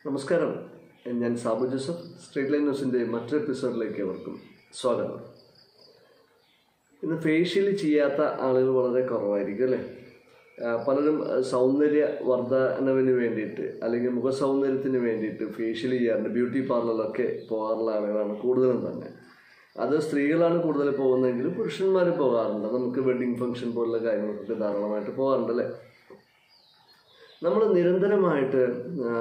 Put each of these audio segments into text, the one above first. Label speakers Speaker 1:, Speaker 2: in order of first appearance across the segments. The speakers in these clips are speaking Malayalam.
Speaker 1: നമസ്കാരം ഞാൻ സാബു ജോസഫ് സ്ട്രീറ്റ് ലൈൻ ന്യൂസിൻ്റെ മറ്റൊരു എപ്പിസോഡിലേക്ക് അവർക്കും സ്വാഗതം ഇന്ന് ഫേഷ്യൽ ചെയ്യാത്ത ആളുകൾ വളരെ കുറവായിരിക്കും അല്ലേ ആ, പലരും ആ, സൗന്ദര്യ വർധനവിന് വേണ്ടിയിട്ട് അല്ലെങ്കിൽ മുഖ സൗന്ദര്യത്തിന് വേണ്ടിയിട്ട് ഫേഷ്യൽ ചെയ്യാറുണ്ട് ബ്യൂട്ടി പാർലറിലൊക്കെ പോകാറുള്ള ആളുകളാണ് കൂടുതലും തന്നെ അത് സ്ത്രീകളാണ് കൂടുതൽ പോകുന്നതെങ്കിൽ പുരുഷന്മാർ പോകാറുണ്ട് നമുക്ക് വെഡ്ഡിങ് ഫംഗ്ഷൻ പോലുള്ള കാര്യങ്ങൾക്കൊക്കെ ധാരാളമായിട്ട് പോകാറുണ്ട് അല്ലേ നമ്മൾ നിരന്തരമായിട്ട് ആ,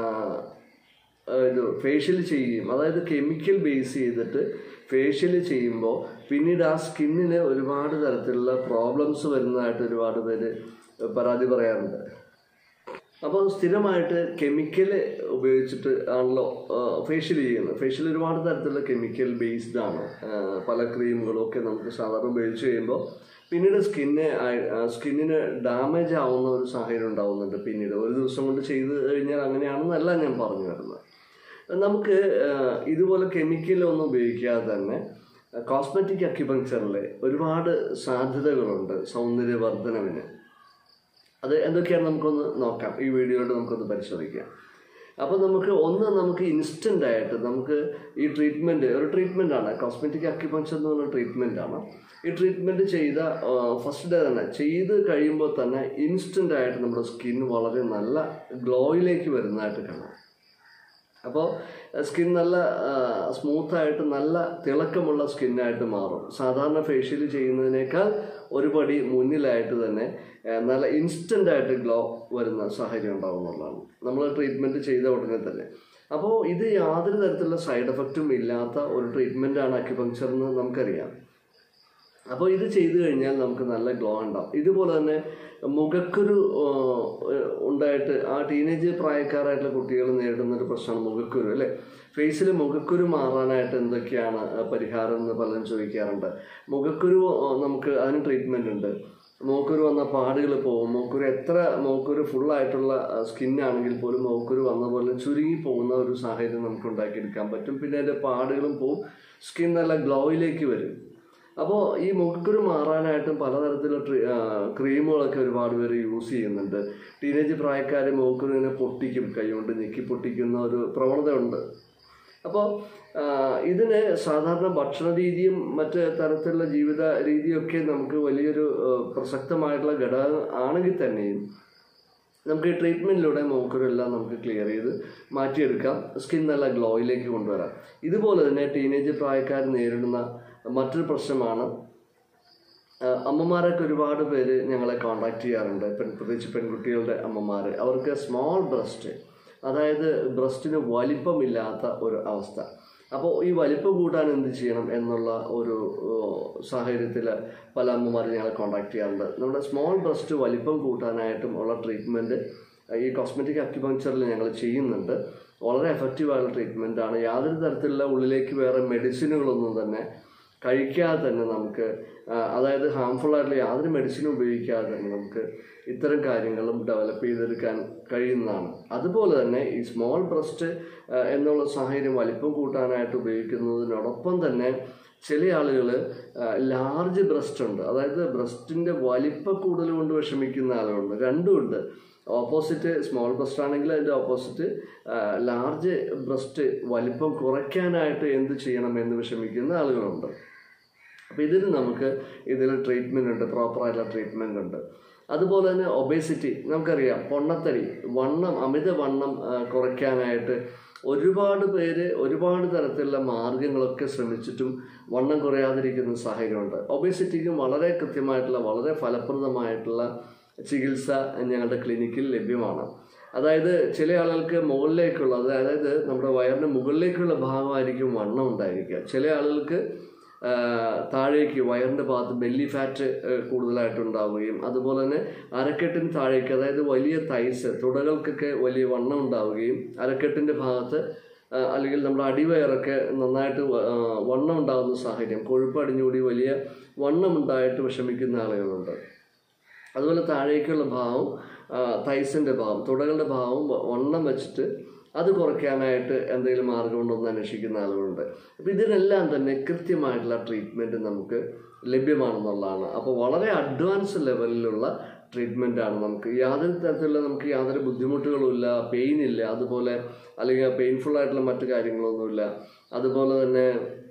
Speaker 1: ആ, ഇത് ഫേഷ്യൽ ചെയ്യുകയും അതായത് കെമിക്കൽ ബേസ് ചെയ്തിട്ട് ഫേഷ്യൽ ചെയ്യുമ്പോൾ പിന്നീട് ആ സ്കിന്നിന് ഒരുപാട് തരത്തിലുള്ള പ്രോബ്ലംസ് വരുന്നതായിട്ട് ഒരുപാട് പേര് പരാതി പറയാറുണ്ട് അപ്പോൾ സ്ഥിരമായിട്ട് കെമിക്കൽ ഉപയോഗിച്ചിട്ട് ആണല്ലോ ഫേഷ്യൽ ചെയ്യുന്നത് ഫേഷ്യൽ ഒരുപാട് തരത്തിലുള്ള കെമിക്കൽ ബേസ്ഡ് ആണ് ആ, പല ക്രീമുകളും ഒക്കെ നമുക്ക് സാധാരണ ഉപയോഗിച്ച് കഴിയുമ്പോൾ പിന്നീട് സ്കിന്നെ സ്കിന്നിന് ഡാമേജ് ആവുന്ന ഒരു സാഹചര്യം ഉണ്ടാവുന്നുണ്ട് പിന്നീട് ഒരു ദിവസം കൊണ്ട് ചെയ്ത് കഴിഞ്ഞാൽ അങ്ങനെയാണെന്നല്ല ഞാൻ പറഞ്ഞു വരുന്നത് നമുക്ക് ആ, ഇതുപോലെ കെമിക്കലൊന്നും ഉപയോഗിക്കാതെ തന്നെ കോസ്മെറ്റിക് അക്യുപങ്ക്ചറിൽ ഒരുപാട് സാധ്യതകളുണ്ട് സൗന്ദര്യവർദ്ധനവിന് അത് എന്തൊക്കെയാണ് നമുക്കൊന്ന് നോക്കാം ഈ വീഡിയോയിൽ നമുക്കൊന്ന് പരിശോധിക്കാം അപ്പോൾ നമുക്ക് ഒന്ന് നമുക്ക് ഇൻസ്റ്റൻ്റ് ആയിട്ട് നമുക്ക് ഈ ട്രീറ്റ്മെൻറ്റ് ഒരു ട്രീറ്റ്മെൻ്റ് ആണ് കോസ്മെറ്റിക് അക്യുപങ്ചർ എന്ന് പറഞ്ഞ ട്രീറ്റ്മെൻ്റ് ആണ് ഈ ട്രീറ്റ്മെൻറ്റ് ചെയ്ത ഫസ്റ്റ് ഡേ തന്നെ ചെയ്ത് കഴിയുമ്പോൾ തന്നെ ഇൻസ്റ്റൻ്റ് ആയിട്ട് നമ്മുടെ സ്കിൻ വളരെ നല്ല ഗ്ലോയിലേക്ക് വരുന്നതായിട്ട് കാണാം അപ്പോൾ സ്കിൻ നല്ല സ്മൂത്തായിട്ട് നല്ല തിളക്കമുള്ള സ്കിന്നായിട്ട് മാറും സാധാരണ ഫേഷ്യൽ ചെയ്യുന്നതിനേക്കാൾ ഒരു പടി മുന്നിലായിട്ട് തന്നെ ആ, നല്ല ഇൻസ്റ്റൻ്റ് ആയിട്ട് ഗ്ലോ വരുന്ന സാഹചര്യം ഉണ്ടാകുന്നുള്ളതാണ് നമ്മൾ ട്രീറ്റ്മെൻറ്റ് ചെയ്ത ഉടനെ തന്നെ അപ്പോൾ ഇത് യാതൊരു തരത്തിലുള്ള സൈഡ് എഫക്റ്റും ഇല്ലാത്ത ഒരു ട്രീറ്റ്മെൻറ്റാണ് അക്യുപങ്ചർ എന്ന് നമുക്കറിയാം അപ്പോൾ ഇത് ചെയ്തു കഴിഞ്ഞാൽ നമുക്ക് നല്ല ഗ്ലോ ഉണ്ടാവും ഇതുപോലെ തന്നെ മുഖക്കുരു ആ, ഉണ്ടായിട്ട് ആ ടീനേജ് പ്രായക്കാരായിട്ടുള്ള കുട്ടികൾ നേരിടുന്ന ഒരു പ്രശ്നമാണ് മുഖക്കുരു അല്ലേ ഫേസിൽ മുഖക്കുരു മാറാനായിട്ട് എന്തൊക്കെയാണ് ആ, പരിഹാരം എന്ന് പലരും ചോദിക്കാറുണ്ട് മുഖക്കുരു ആ, നമുക്ക് അതിന് ട്രീറ്റ്മെൻ്റ് ഉണ്ട് മൂക്കുരു വന്ന പാടുകൾ പോകും മൂക്കുരു എത്ര മൂക്കുരു ഫുള്ളായിട്ടുള്ള സ്കിന്നാണെങ്കിൽ പോലും മൂക്കുരു വന്ന പോലെ ചുരുങ്ങി പോകുന്ന ഒരു സാഹചര്യം നമുക്ക് ഉണ്ടാക്കിയെടുക്കാൻ പറ്റും പിന്നെ അതിൻ്റെ പാടുകളും പോവും സ്കിൻ നല്ല ഗ്ലോയിലേക്ക് വരും അപ്പോൾ ഈ മുഖക്കുരു മാറാനായിട്ടും പലതരത്തിലുള്ള ട്രീ ആ, ക്രീമുകളൊക്കെ ഒരുപാട് പേര് യൂസ് ചെയ്യുന്നുണ്ട് ടീനേജ് പ്രായക്കാർ മുഖക്കുരുവിനെ പൊട്ടിക്കും കൈകൊണ്ട് ഞെക്കി പൊട്ടിക്കുന്ന ഒരു പ്രവണത ഉണ്ട് അപ്പോൾ ആ, ഇതിന് സാധാരണ ഭക്ഷണ രീതിയും മറ്റ് തരത്തിലുള്ള ജീവിത രീതിയൊക്കെ നമുക്ക് വലിയൊരു ആ, പ്രസക്തമായിട്ടുള്ള ഘടകം ആണെങ്കിൽ തന്നെയും നമുക്ക് ഈ ട്രീറ്റ്മെൻറ്റിലൂടെ മൂക്കുരെല്ലാം നമുക്ക് ക്ലിയർ ചെയ്ത് മാറ്റിയെടുക്കാം സ്കിൻ നല്ല ഗ്ലോയിലേക്ക് കൊണ്ടുവരാം ഇതുപോലെ തന്നെ ടീനേജ് പ്രായക്കാർ നേരിടുന്ന മറ്റൊരു പ്രശ്നമാണ് ആ, അമ്മമാരൊക്കെ ഒരുപാട് പേര് ഞങ്ങളെ കോണ്ടാക്ട് ചെയ്യാറുണ്ട് പെൺ പ്രത്യേകിച്ച് പെൺകുട്ടികളുടെ അമ്മമാർ അവർക്ക് സ്മോൾ ബ്രസ്റ്റ് അതായത് ബ്രസ്റ്റിന് വലിപ്പമില്ലാത്ത ഒരു അവസ്ഥ അപ്പോൾ ഈ വലിപ്പം കൂട്ടാൻ എന്ത് ചെയ്യണം എന്നുള്ള ഒരു സാഹചര്യത്തിൽ പല അമ്മമാരും ഞങ്ങളെ കോണ്ടാക്ട് ചെയ്യാറുണ്ട് നമ്മുടെ സ്മോൾ ബ്രസ്റ്റ് വലിപ്പം കൂട്ടാനായിട്ടും ഉള്ള ട്രീറ്റ്മെൻറ്റ് ഈ കോസ്മെറ്റിക് അക്യുപങ്ചറിൽ ഞങ്ങൾ ചെയ്യുന്നുണ്ട് വളരെ എഫക്റ്റീവായുള്ള ട്രീറ്റ്മെൻ്റ് ആണ് യാതൊരു തരത്തിലുള്ള ഉള്ളിലേക്ക് വേറെ മെഡിസിനുകളൊന്നും തന്നെ കഴിക്കാതെ തന്നെ നമുക്ക് ആ, അതായത് ഹാംഫുൾ ആയിട്ടുള്ള യാതൊരു മെഡിസിനും ഉപയോഗിക്കാതെ തന്നെ നമുക്ക് ഇത്തരം കാര്യങ്ങളും ഡെവലപ്പ് ചെയ്തെടുക്കാൻ കഴിയുന്നതാണ് അതുപോലെ തന്നെ ഈ സ്മോൾ ബ്രസ്റ്റ് എന്നുള്ള സാഹചര്യം വലിപ്പം കൂട്ടാനായിട്ട് ഉപയോഗിക്കുന്നതിനോടൊപ്പം തന്നെ ചില ആളുകൾ ലാർജ് ബ്രസ്റ്റ് ഉണ്ട് അതായത് ബ്രസ്റ്റിൻ്റെ വലിപ്പ കൂടുതൽ കൊണ്ട് വിഷമിക്കുന്ന ആളുകളുണ്ട് രണ്ടും ഉണ്ട് ഓപ്പോസിറ്റ് സ്മോൾ ബ്രസ്റ്റ് ആണെങ്കിൽ അതിൻ്റെ ഓപ്പോസിറ്റ് ലാർജ് ബ്രസ്റ്റ് വലിപ്പം കുറയ്ക്കാനായിട്ട് എന്ത് ചെയ്യണം എന്ന് വിഷമിക്കുന്ന ആളുകളുണ്ട് അപ്പോൾ ഇതിന് നമുക്ക് ഇതിൽ ട്രീറ്റ്മെൻ്റ് ഉണ്ട് പ്രോപ്പറായിട്ടുള്ള ട്രീറ്റ്മെൻ്റ് ഉണ്ട് അതുപോലെ തന്നെ ഒബേസിറ്റി നമുക്കറിയാം പൊണ്ണത്തടി വണ്ണം അമിത വണ്ണം ആ, കുറയ്ക്കാനായിട്ട് ഒരുപാട് പേര് ഒരുപാട് തരത്തിലുള്ള മാർഗങ്ങളൊക്കെ ശ്രമിച്ചിട്ടും വണ്ണം കുറയാതിരിക്കുന്ന സാഹചര്യമുണ്ട് ഒബേസിറ്റിക്കും വളരെ കൃത്യമായിട്ടുള്ള വളരെ ഫലപ്രദമായിട്ടുള്ള ചികിത്സ ഞങ്ങളുടെ ക്ലിനിക്കിൽ ലഭ്യമാണ് അതായത് ചില ആളുകൾക്ക് മുകളിലേക്കുള്ള അതായത് നമ്മുടെ വയറിന് മുകളിലേക്കുള്ള ഭാഗമായിരിക്കും വണ്ണം ഉണ്ടായിരിക്കുക ചില ആളുകൾക്ക് ആ, താഴേക്ക് വയറിൻ്റെ ഭാഗത്ത് ബെല്ലി ഫാറ്റ് കൂടുതലായിട്ട് ഉണ്ടാവുകയും അതുപോലെ തന്നെ അരക്കെട്ടിന് താഴേക്ക് അതായത് വലിയ തൈസ് തുടകൾക്കൊക്കെ വലിയ വണ്ണം ഉണ്ടാവുകയും അരക്കെട്ടിൻ്റെ ഭാഗത്ത് ആ, അല്ലെങ്കിൽ നമ്മുടെ അടിവയറൊക്കെ നന്നായിട്ട് വ- ആ, വണ്ണം ഉണ്ടാകുന്ന സാഹചര്യം കൊഴുപ്പ് അടിഞ്ഞുകൂടി വലിയ വണ്ണം ഉണ്ടായിട്ട് വിഷമിക്കുന്ന ആളുകളുണ്ട് അതുപോലെ താഴേക്കുള്ള ഭാവം തൈസിൻ്റെ ഭാവം തുടകളുടെ ഭാവം വ- വണ്ണം വെച്ചിട്ട് അത് കുറയ്ക്കാനായിട്ട് എന്തെങ്കിലും മാർഗമുണ്ടോ എന്ന് അന്വേഷിക്കുന്ന ആളുകളുണ്ട് അപ്പോൾ ഇതിനെല്ലാം തന്നെ കൃത്യമായിട്ടുള്ള ട്രീറ്റ്മെൻറ്റ് നമുക്ക് ലഭ്യമാണെന്നുള്ളതാണ് അപ്പോൾ വളരെ അഡ്വാൻസ് ലെവലിലുള്ള ട്രീറ്റ്മെൻ്റ് ആണ് നമുക്ക് യാതൊരു തരത്തിലുള്ള നമുക്ക് യാതൊരു ബുദ്ധിമുട്ടുകളും ഇല്ല പെയിൻ ഇല്ല അതുപോലെ അല്ലെങ്കിൽ പെയിൻഫുൾ ആയിട്ടുള്ള മറ്റു കാര്യങ്ങളൊന്നുമില്ല അതുപോലെ തന്നെ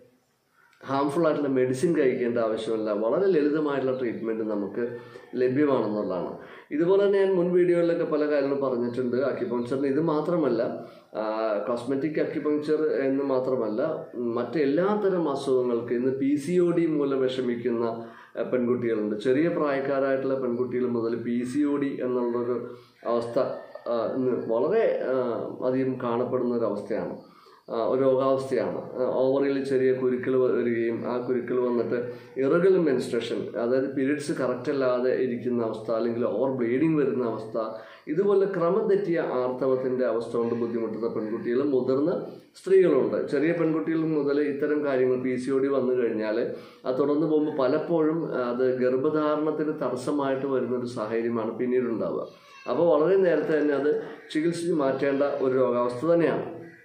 Speaker 1: ഹാംഫുൾ ആയിട്ടുള്ള മെഡിസിൻ കഴിക്കേണ്ട ആവശ്യമില്ല വളരെ ലളിതമായിട്ടുള്ള ട്രീറ്റ്മെൻറ്റ് നമുക്ക് ലഭ്യമാണെന്നുള്ളതാണ് ഇതുപോലെ തന്നെ ഞാൻ മുൻ വീഡിയോയിലൊക്കെ പല കാര്യങ്ങളും പറഞ്ഞിട്ടുണ്ട് അക്യുപങ്ചറിന് ഇത് മാത്രമല്ല കോസ്മെറ്റിക് അക്യുപങ്ചർ എന്ന് മാത്രമല്ല മറ്റെല്ലാത്തരം അസുഖങ്ങൾക്ക് ഇന്ന് പി സി ഒ ഡി മൂലം വിഷമിക്കുന്ന ആ, പെൺകുട്ടികളുണ്ട് ചെറിയ പ്രായക്കാരായിട്ടുള്ള പെൺകുട്ടികൾ മുതൽ പി സി ഒ ഡി എന്നുള്ളൊരു അവസ്ഥ ആ, ഇന്ന് വളരെ ആ, അധികം കാണപ്പെടുന്ന ഒരു അവസ്ഥയാണ് ആ, ഒരു രോഗാവസ്ഥയാണ് ഓവറിൽ ചെറിയ കുരുക്കൾ വരികയും ആ കുരുക്കൾ വന്നിട്ട് ഇറഗുലർ മെൻസ്ട്രേഷൻ അതായത് പീരീഡ്സ് കറക്റ്റ് അല്ലാതെ ഇരിക്കുന്ന അവസ്ഥ അല്ലെങ്കിൽ ഓവർ ബ്ലീഡിങ് വരുന്ന അവസ്ഥ ഇതുപോലെ ക്രമം തെറ്റിയ ആർത്തവത്തിൻ്റെ അവസ്ഥ കൊണ്ട് ബുദ്ധിമുട്ടുന്ന പെൺകുട്ടികളും മുതിർന്ന സ്ത്രീകളുണ്ട് ചെറിയ പെൺകുട്ടികൾ മുതൽ ഇത്തരം കാര്യങ്ങൾ പി സി ഒ ഡി വന്നു കഴിഞ്ഞാൽ അത് തുടർന്ന് പോകുമ്പോൾ പലപ്പോഴും അത് ഗർഭധാരണത്തിന് തടസ്സമായിട്ട് വരുന്ന ഒരു സാഹചര്യമാണ് പിന്നീട് ഉണ്ടാവുക അപ്പോൾ വളരെ നേരത്തെ തന്നെ അത് ചികിത്സിച്ച് മാറ്റേണ്ട ഒരു രോഗാവസ്ഥ തന്നെയാണ്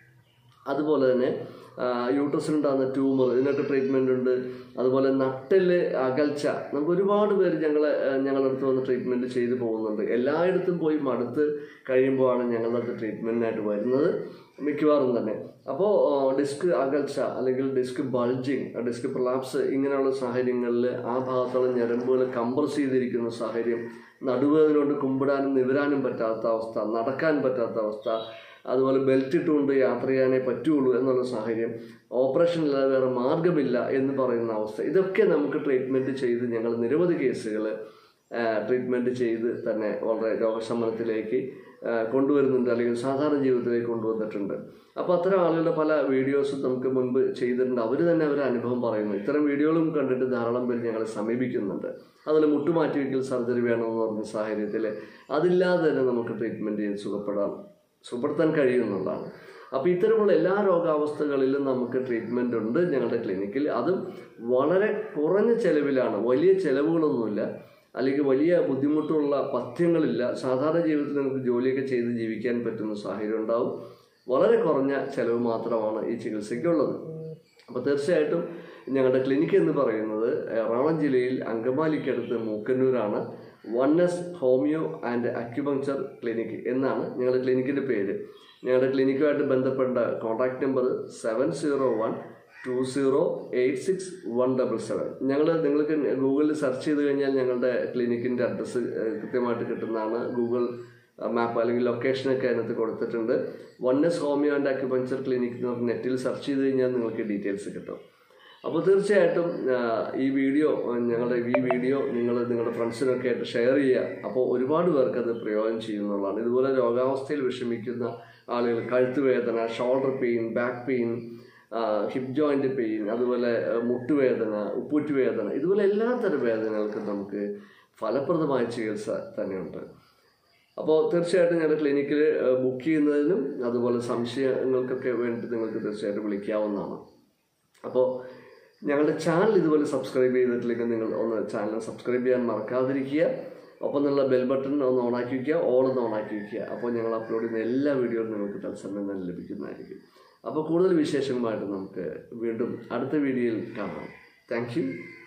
Speaker 1: അതുപോലെ തന്നെ യൂട്രസിനുണ്ടാകുന്ന ട്യൂമർ ഇതിനൊക്കെ ട്രീറ്റ്മെൻ്റ് ഉണ്ട് അതുപോലെ നട്ടല് അകൽച്ച നമുക്ക് ഒരുപാട് പേര് ഞങ്ങളെ ആ, ഞങ്ങളുടെ അടുത്ത് വന്ന് ട്രീറ്റ്മെൻറ്റ് ചെയ്തു പോകുന്നുണ്ട് എല്ലായിടത്തും പോയി മടുത്ത് കഴിയുമ്പോഴാണ് ഞങ്ങളുടെ അടുത്ത് ട്രീറ്റ്മെൻറ്റിനായിട്ട് വരുന്നത് മിക്കവാറും തന്നെ അപ്പോൾ ഡിസ്ക് അകൽച്ച അല്ലെങ്കിൽ ഡിസ്ക് ബൾജിങ് ഡിസ്ക് പ്രലാപ്സ് ഇങ്ങനെയുള്ള സാഹചര്യങ്ങളിൽ ആ ഭാഗത്തുള്ള ഞരമ്പുകൾ കംപ്രസ് ചെയ്തിരിക്കുന്ന സാഹചര്യം നടുവേദന കൊണ്ട് കുമ്പിടാനും നിവരാനും പറ്റാത്ത അവസ്ഥ നടക്കാൻ പറ്റാത്ത അവസ്ഥ അതുപോലെ ബെൽറ്റ് ഇട്ടുകൊണ്ട് യാത്ര ചെയ്യാനേ പറ്റുള്ളൂ എന്നുള്ള സാഹചര്യം ഓപ്പറേഷൻ ഇല്ലാതെ വേറെ മാർഗമില്ല എന്ന് പറയുന്ന അവസ്ഥ ഇതൊക്കെ നമുക്ക് ട്രീറ്റ്മെൻറ്റ് ചെയ്ത് ഞങ്ങൾ നിരവധി കേസുകൾ ട്രീറ്റ്മെൻറ്റ് ചെയ്ത് തന്നെ വളരെ രോഗശമനത്തിലേക്ക് ആ, കൊണ്ടുവരുന്നുണ്ട് അല്ലെങ്കിൽ സാധാരണ ജീവിതത്തിലേക്ക് കൊണ്ടുവന്നിട്ടുണ്ട് അപ്പോൾ അത്തരം ആളുകളുടെ പല വീഡിയോസും നമുക്ക് മുൻപ് ചെയ്തിട്ടുണ്ട് അവർ തന്നെ അവരുടെ അനുഭവം പറയുന്നു ഇത്തരം വീഡിയോകളും കണ്ടിട്ട് ധാരാളം പേര് ഞങ്ങളെ സമീപിക്കുന്നുണ്ട് അതുപോലെ മുട്ടുമാറ്റി വയ്ക്കൽ സർജറി വേണമെന്ന് പറഞ്ഞ സാഹചര്യത്തിൽ അതില്ലാതെ തന്നെ നമുക്ക് ട്രീറ്റ്മെൻറ്റ് ചെയ്ത് സുഖപ്പെടാം സുഖപ്പെടുത്താൻ കഴിയുമെന്നുള്ളതാണ് അപ്പോൾ ഇത്തരമുള്ള എല്ലാ രോഗാവസ്ഥകളിലും നമുക്ക് ട്രീറ്റ്മെൻ്റ് ഉണ്ട് ഞങ്ങളുടെ ക്ലിനിക്കിൽ അതും വളരെ കുറഞ്ഞ ചെലവിലാണ് വലിയ ചെലവുകളൊന്നുമില്ല അല്ലെങ്കിൽ വലിയ ബുദ്ധിമുട്ടുള്ള പഥ്യങ്ങളില്ല സാധാരണ ജീവിതത്തിൽ നമുക്ക് ജോലിയൊക്കെ ചെയ്ത് ജീവിക്കാൻ പറ്റുന്ന സാഹചര്യം ഉണ്ടാവും വളരെ കുറഞ്ഞ ചെലവ് മാത്രമാണ് ഈ ചികിത്സയ്ക്കുള്ളത് അപ്പോൾ തീർച്ചയായിട്ടും ഞങ്ങളുടെ ക്ലിനിക്ക് എന്ന് പറയുന്നത് എറണാകുളം ജില്ലയിൽ അങ്കമാലിക്കടുത്ത് മൂക്കന്നൂരാണ് one S homeo and acupuncture clinic എന്നാണ് ഞങ്ങളുടെ ക്ലിനിക്കിൻ്റെ പേര് ഞങ്ങളുടെ ക്ലിനിക്കുമായിട്ട് ബന്ധപ്പെട്ട contact number seven zero one two zero eight six one double seven ഞങ്ങൾ നിങ്ങൾക്ക് ഗൂഗിളിൽ സെർച്ച് ചെയ്ത് കഴിഞ്ഞാൽ ഞങ്ങളുടെ ക്ലിനിക്കിൻ്റെ അഡ്രസ്സ് കൃത്യമായിട്ട് കിട്ടുന്നതാണ് ഗൂഗിൾ മാപ്പ് അല്ലെങ്കിൽ ലൊക്കേഷനൊക്കെ അതിനകത്ത് കൊടുത്തിട്ടുണ്ട് one S homeo and acupuncture clinic എന്ന് പറഞ്ഞ് നെറ്റിൽ സെർച്ച് ചെയ്ത് കഴിഞ്ഞാൽ നിങ്ങൾക്ക് ഡീറ്റെയിൽസ് കിട്ടും അപ്പോൾ തീർച്ചയായിട്ടും ആ, ഈ വീഡിയോ ആ, ഞങ്ങളുടെ ഈ വീഡിയോ നിങ്ങൾ നിങ്ങളുടെ ഫ്രണ്ട്സിനൊക്കെ ആയിട്ട് ഷെയർ ചെയ്യുക അപ്പോൾ ഒരുപാട് പേർക്ക് അത് പ്രയോജനം ചെയ്യുന്നുള്ളതാണ് ഇതുപോലെ രോഗാവസ്ഥയിൽ വിഷമിക്കുന്ന ആളുകൾ കഴുത്ത് വേദന shoulder pain back pain hip joint pain അതുപോലെ ആ, മുട്ടുവേദന ഉപ്പൂറ്റുവേദന ഇതുപോലെ എല്ലാ തരം വേദനകൾക്കും നമുക്ക് ഫലപ്രദമായ ചികിത്സ തന്നെയുണ്ട് അപ്പോൾ തീർച്ചയായിട്ടും ഞങ്ങളുടെ ക്ലിനിക്കിൽ ബുക്ക് ചെയ്യുന്നതിനും അതുപോലെ സംശയങ്ങൾക്കൊക്കെ വേണ്ടി നിങ്ങൾക്ക് തീർച്ചയായിട്ടും വിളിക്കാവുന്നതാണ് അപ്പോൾ ഞങ്ങളുടെ ചാനൽ ഇതുപോലെ സബ്സ്ക്രൈബ് ചെയ്തിട്ടില്ലെങ്കിൽ നിങ്ങൾ ഒന്ന് ചാനൽ സബ്സ്ക്രൈബ് ചെയ്യാൻ മറക്കാതിരിക്കുക ഒപ്പം നിന്നുള്ള ബെൽ ബട്ടൺ ഒന്ന് ഓണാക്കി വയ്ക്കുക ഓൾ ഒന്ന് ഓണാക്കി വയ്ക്കുക അപ്പോൾ ഞങ്ങൾ അപ്ലോഡ് ചെയ്യുന്ന എല്ലാ വീഡിയോയും നിങ്ങൾക്ക് തത്സമയം തന്നെ ലഭിക്കുന്നതായിരിക്കും അപ്പോൾ കൂടുതൽ വിശേഷങ്ങളുമായിട്ട് നമുക്ക് വീണ്ടും അടുത്ത വീഡിയോയിൽ കാണാം താങ്ക് യു